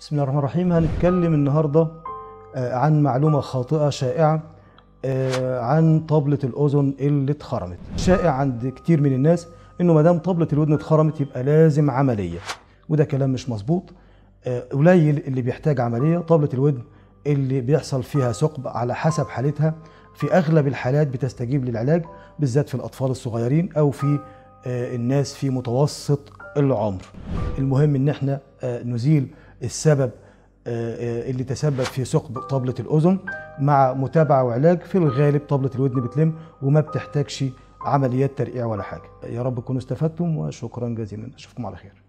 بسم الله الرحمن الرحيم هنتكلم النهارده آه، عن معلومة خاطئة شائعة آه، عن طبلة الأذن اللي اتخرمت شائع عند كتير من الناس إنه ما دام طبلة الودن اتخرمت يبقى لازم عملية وده كلام مش مظبوط آه، قليل اللي بيحتاج عملية طبلة الودن اللي بيحصل فيها ثقب على حسب حالتها في أغلب الحالات بتستجيب للعلاج بالذات في الأطفال الصغيرين أو في آه، الناس في متوسط العمر المهم إن احنا آه، نزيل السبب آه، اللي تسبب في ثقب طبلة الأذن مع متابعة وعلاج في الغالب طبلة الودن بتلم وما بتحتاجش عمليات ترقيع ولا حاجة يا رب تكونوا استفدتم وشكرا جزيلا أشوفكم على خير